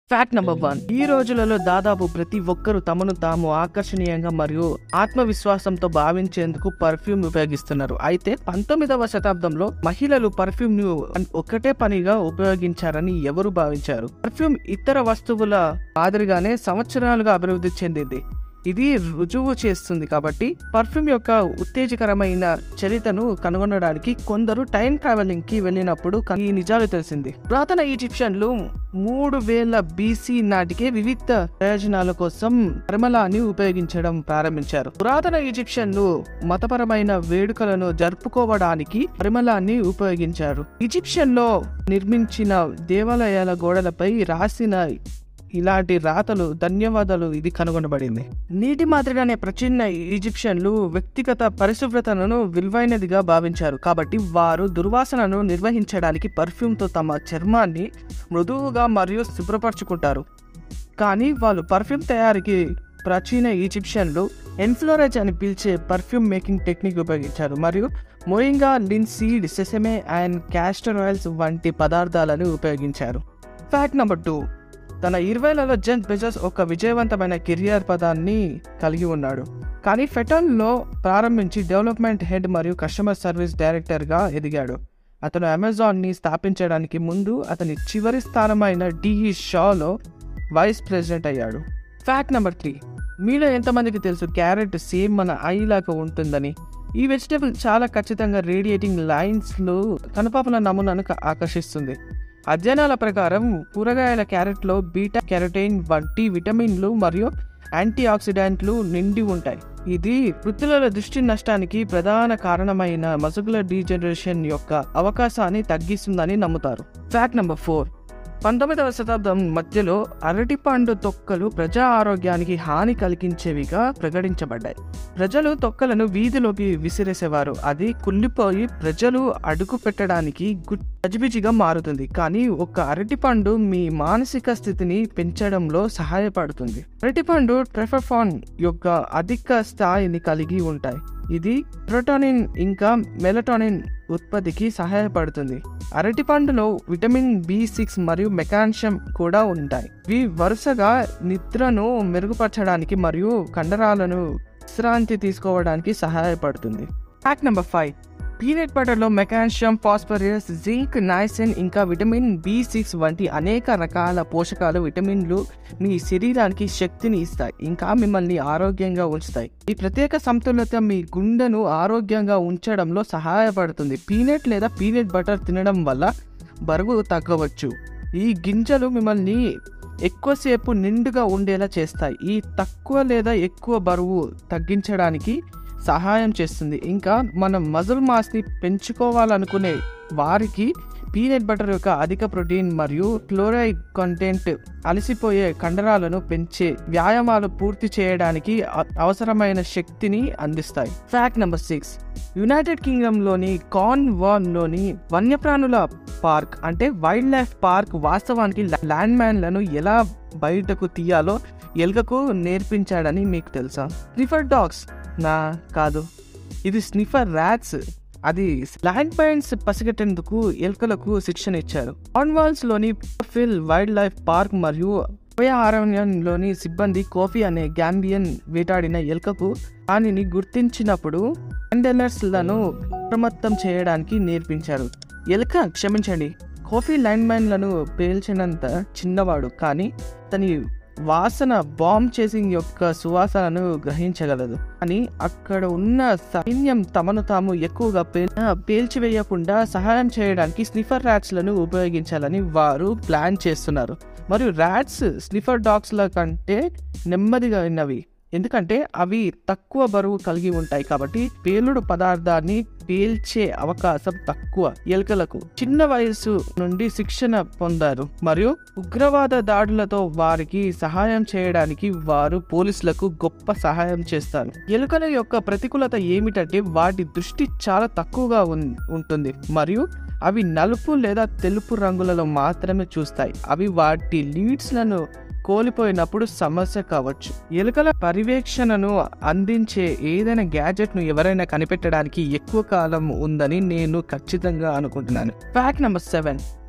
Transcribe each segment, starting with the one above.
fact number one ఈ రోజులలో దాదాపు ప్రతి ఒక్కరూ తమను తాము ఆకర్షణీయంగా మరియు ఆత్మవిశ్వాసంతో భావించేందుకు పర్ఫ్యూమ్ ఉపయోగిస్తున్నారు అయితే పంతొమ్మిదవ శతాబ్దంలో మహిళలు పర్ఫ్యూమ్ ను ఒకటే పనిగా ఉపయోగించారని ఎవరు భావించారు పర్ఫ్యూమ్ ఇతర వస్తువుల మాదిరిగానే సంవత్సరాలుగా అభివృద్ధి చెందింది ఇది రుజువు చేస్తుంది కాబట్టి పర్ఫ్యూమ్ యొక్క ఉత్తేజకరమైన చరిత్రను కనుగొనడానికి కొందరు టైం ట్రావెలింగ్ కి వెళ్ళినప్పుడు కన్- ఈ నిజాలు తెలిసింది పురాతన ఈజిప్షియన్లు మూడు వేల బీసీ నాటికే వివిధ ప్రయోజనాల కోసం పరిమళాన్ని ఉపయోగించడం ప్రారంభించారు పురాతన ఈజిప్షియన్లు మతపరమైన వేడుకలను జరుపుకోవడానికి పరిమళాన్ని ఉపయోగించారు ఈజిప్షియన్ లో నిర్మించిన దేవాలయాల గోడలపై రాసిన ఇలాంటి రాతలు ధన్యవాదాలు ఇది కనుగొనబడింది నీటి మాదిరిగానే ప్రాచీన ఈజిప్షియన్లు వ్యక్తిగత పరిశుభ్రతను విలువైనదిగా భావించారు కాబట్టి వారు దుర్వాసనను నిర్వహించడానికి పర్ఫ్యూమ్తో తమ చర్మాన్ని మృదువుగా మరియు శుభ్రపరచుకుంటారు కానీ వాళ్ళు పర్ఫ్యూమ్ తయారీకి ప్రాచీన ఈజిప్షియన్లు ఎన్ఫ్లోరేజ్ అని పిలిచే పర్ఫ్యూమ్ మేకింగ్ టెక్నిక్ ఉపయోగించారు మరియు మోయింగా linseed sesame and castor oils వంటి పదార్థాలను ఉపయోగించారు ఫ్యాక్ట్ నెంబర్ టూ తన ఇరవైలలో జెన్ బెజస్ ఒక విజయవంతమైన కెరియర్ పదాన్ని కలిగి ఉన్నాడు కానీ ఫెటన్లో ప్రారంభించి డెవలప్మెంట్ హెడ్ మరియు కస్టమర్ సర్వీస్ డైరెక్టర్గా ఎదిగాడు అతను అమెజాన్ని స్థాపించడానికి ముందు అతని చివరి స్థానమైన డిఈ షాలో వైస్ ప్రెసిడెంట్ అయ్యాడు ఫ్యాక్ట్ నెంబర్ త్రీ మీలో ఎంతమందికి తెలుసు క్యారెట్ సేమ్ మన ఐ లాగా ఉంటుందని ఈ వెజిటేబుల్ చాలా ఖచ్చితంగా రేడియేటింగ్ లైన్స్లో కనుపాపల నమూనాను క- ఆకర్షిస్తుంది అధ్యయనాల ప్రకారం కూరగాయల క్యారెట్లో బీటా కెరటైన్ వంటి విటమిన్లు మరియు యాంటీ ఆక్సిడెంట్లు నిండి ఉంటాయి ఇది వృత్తుల దృష్టి నష్టానికి ప్రధాన కారణమైన మసుగులర్ డీజనరేషన్ యొక్క అవకాశాన్ని తగ్గిస్తుందని నమ్ముతారు ఫ్యాక్ట్ నెంబర్ ఫోర్ పంతొమ్మిదవ శతాబ్దం మధ్యలో అరటిపండు తొక్కలు ప్రజా ఆరోగ్యానికి హాని కలిగించేవిగా ప్రకటించబడ్డాయి ప్రజలు తొక్కలను వీధిలోకి విసిరేసేవారు అది కుళ్ళిపోయి ప్రజలు అడుగు పెట్టడానికి గు- గజిబిజిగా మారుతుంది కానీ ఒక అరటిపండు మీ మానసిక స్థితిని పెంచడంలో సహాయపడుతుంది అరటిపండు ట్రెఫాన్ యొక్క అధిక స్థాయిని కలిగి ఉంటాయి ఇది ప్రోటోనిన్ ఇంకా మెలటోనిన్ ఉత్పత్తికి సహాయపడుతుంది అరటిపండులో విటమిన్ బి సిక్స్ మరియు మెకాన్షియం కూడా ఉంటాయి ఇవి వరుసగా నిద్రను మెరుగుపరచడానికి మరియు కండరాలను విశ్రాంతి తీసుకోవడానికి సహాయపడుతుంది ఫ్యాక్ట్ నెంబర్ ఫైవ్ పీనట్ బటర్లో మెకాన్షియం ఫాస్ఫరస్ జింక్ నైసిన్ ఇంకా విటమిన్ బి సిక్స్ వంటి అనేక రకాల పోషకాలు విటమిన్లు మీ శరీరానికి శక్తిని ఇస్తాయి ఇంకా మిమ్మల్ని ఆరోగ్యంగా ఉంచుతాయి ఈ ప్రత్యేక సమతుల్యత మీ గుండెను ఆరోగ్యంగా ఉంచడంలో సహాయపడుతుంది పీనట్ లేదా పీనట్ బటర్ తినడం వల్ల బరువు తగ్గవచ్చు ఈ గింజలు మిమ్మల్ని ఎక్కువసేపు నిండుగా ఉండేలా చేస్తాయి ఈ తక్కువ లేదా ఎక్కువ బరువు తగ్గించడానికి సహాయం చేస్తుంది ఇంకా మనం మజిల్ మాస్ని పెంచుకోవాలనుకునే వారికి పీనట్ బటర్ యొక్క అధిక ప్రోటీన్ మరియు క్లోరైడ్ కంటెంట్ అలసిపోయే కండరాలను పెంచే వ్యాయామాలు పూర్తి చేయడానికి అ- అవసరమైన శక్తిని అందిస్తాయి ఫ్యాక్ట్ నెంబర్ సిక్స్ యునైటెడ్ కింగ్డమ్లోని కార్న్ లోని వన్యప్రాణుల పార్క్ అంటే వైల్డ్ లైఫ్ పార్క్ వాస్తవానికి ల్యాండ్ మ్యాన్లను ఎలా బయటకు తీయాలో ఎలుకకు నేర్పించాడని మీకు తెలుసా స్నిఫర్ డాగ్స్ నా కాదు ఇది స్నిఫర్ ర్యాట్స్ అది ల్యాండ్ మైన్స్ పసిగట్టేందుకు ఎలుకలకు శిక్షణ ఇచ్చారు కార్న్వాల్స్ లోని ఫిల్ వైల్డ్ లైఫ్ పార్క్ మరియు అభయారణ్యంలోని సిబ్బంది కోఫీ అనే గ్యాంబియన్ వేటాడిన ఎలుకకు దానిని గుర్తించినప్పుడు హ్యాండలర్స్ లను అప్రమత్తం చేయడానికి నేర్పించారు ఎలుక క్షమించండి కాఫీ లైన్ మ్యాన్లను పేల్చినంత చిన్నవాడు కానీ అతని వాసన బాంబ్ చేసింగ్ యొక్క సువాసనను గ్రహించగలదు కానీ అక్కడ ఉన్న సైన్యం తమను తాము ఎక్కువగా పే- పేల్చివేయకుండా సహాయం చేయడానికి స్నిఫర్ ర్యాట్స్ లను ఉపయోగించాలని వారు ప్లాన్ చేస్తున్నారు మరియు ర్యాట్స్ స్నిఫర్ డాగ్స్ ల కంటే నెమ్మదిగా ఉన్నవి ఎందుకంటే అవి తక్కువ బరువు కలిగి ఉంటాయి కాబట్టి పేలుడు పదార్థాన్ని పేల్చే అవకాశం తక్కువ ఎలుకలకు చిన్న వయసు నుండి శిక్షణ పొందారు మరియు ఉగ్రవాద దాడులతో వారికి సహాయం చేయడానికి వారు పోలీసులకు గొప్ప సహాయం చేస్తారు ఎలుకల యొక్క ప్రతికూలత ఏమిటంటే వాటి దృష్టి చాలా తక్కువగా ఉన్- ఉంటుంది మరియు అవి నలుపు లేదా తెలుపు రంగులలో మాత్రమే చూస్తాయి అవి వాటి లీడ్స్లను కోల్పోయినప్పుడు సమస్య కావచ్చు ఎలుకల పర్యవేక్షణను అందించే ఏదైనా గ్యాజెట్ ను ఎవరైనా కనిపెట్టడానికి ఎక్కువ కాలం ఉందని నేను ఖచ్చితంగా అనుకుంటున్నాను ఫ్యాక్ట్ నెంబర్ సెవెన్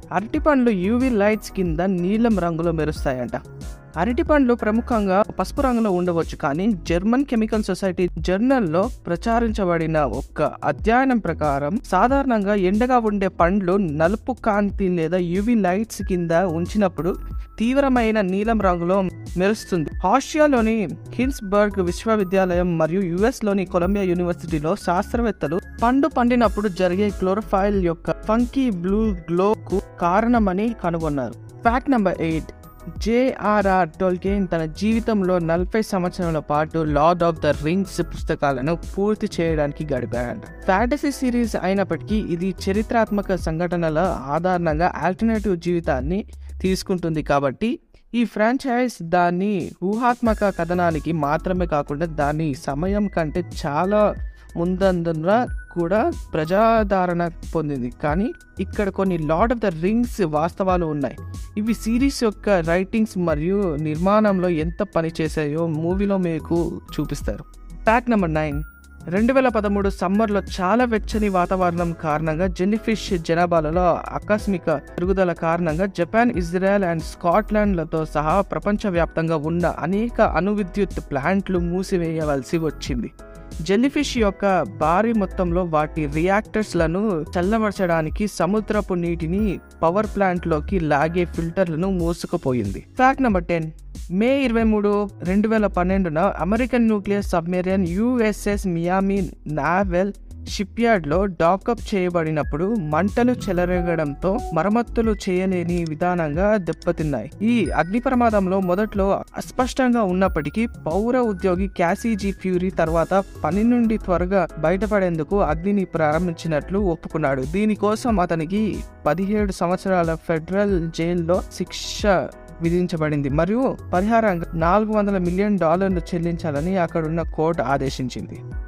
అరటి పండ్లు యూవీ లైట్స్ కింద నీలం రంగులో మెరుస్తాయంట అరటి పండ్లు ప్రముఖంగా పసుపు రంగులో ఉండవచ్చు కానీ జర్మన్ కెమికల్ సొసైటీ జర్నల్లో ప్రచారించబడిన ఒక అధ్యయనం ప్రకారం సాధారణంగా ఎండగా ఉండే పండ్లు నలుపు కాంతి లేదా యువి లైట్స్ కింద ఉంచినప్పుడు తీవ్రమైన నీలం రంగులో మెరుస్తుంది ఆస్ట్రియాలోని హిల్స్బర్గ్ విశ్వవిద్యాలయం మరియు యుఎస్ లోని కొలంబియా యూనివర్సిటీలో శాస్త్రవేత్తలు పండు పండినప్పుడు జరిగే క్లోరోఫైల్ యొక్క ఫంకీ బ్లూ గ్లోకు కారణమని కనుగొన్నారు fact number eight J R R Tolkien తన జీవితంలో నలభై సంవత్సరాల పాటు లార్డ్ ఆఫ్ ద రింగ్స్ పుస్తకాలను పూర్తి చేయడానికి గడిపాడంట ఫ్యాంటసీ సిరీస్ అయినప్పటికీ ఇది చరిత్రాత్మక సంఘటనల ఆధారంగా ఆల్టర్నేటివ్ జీవితాన్ని తీసుకుంటుంది కాబట్టి ఈ ఫ్రాంచైజ్ దాన్ని ఊహాత్మక కథనానికి మాత్రమే కాకుండా దాని సమయం కంటే చాలా ముందందున కూడా ప్రజాదరణ పొందింది కానీ ఇక్కడ కొన్ని లార్డ్ ఆఫ్ ద రింగ్స్ వాస్తవాలు ఉన్నాయి ఇవి సిరీస్ యొక్క రైటింగ్స్ మరియు నిర్మాణంలో ఎంత పని చేశాయో మూవీలో మీకు చూపిస్తారు ఫ్యాక్ట్ నెంబర్ నైన్ రెండు వేల పదమూడు సమ్మర్లో చాలా వెచ్చని వాతావరణం కారణంగా జెల్లీఫిష్ జనాభాలలో ఆకస్మిక పెరుగుదల కారణంగా జపాన్ ఇజ్రాయెల్ అండ్ స్కాట్లాండ్లతో సహా ప్రపంచవ్యాప్తంగా ఉన్న అనేక అణువిద్యుత్ ప్లాంట్లు మూసివేయవలసి వచ్చింది జెల్లీఫిష్ యొక్క భారీ మొత్తంలో వాటి రియాక్టర్స్లను చల్లబరచడానికి సముద్రపు నీటిని పవర్ ప్లాంట్లోకి లాగే ఫిల్టర్లను మూసుకుపోయింది ఫ్యాక్ట్ నెంబర్ టెన్ మే ఇరవై మూడు రెండు వేల పన్నెండున American nuclear submarine U S S Miami naval ship యార్డ్లో డాకప్ చేయబడినప్పుడు మంటలు చెలరేగడంతో మరమ్మతులు చేయలేని విధానంగా దెబ్బతిన్నాయి ఈ అగ్ని ప్రమాదంలో మొదట్లో అస్పష్టంగా ఉన్నప్పటికీ పౌర ఉద్యోగి క్యాసీజీ ఫ్యూరీ తర్వాత పని నుండి త్వరగా బయటపడేందుకు అగ్నిని ప్రారంభించినట్లు ఒప్పుకున్నాడు దీనికోసం అతనికి పదిహేడు సంవత్సరాల ఫెడరల్ జైల్లో శిక్ష విధించబడింది మరియు పరిహారంగా నాలుగు వందల మిలియన్ డాలర్లు చెల్లించాలని అక్కడున్న కోర్టు ఆదేశించింది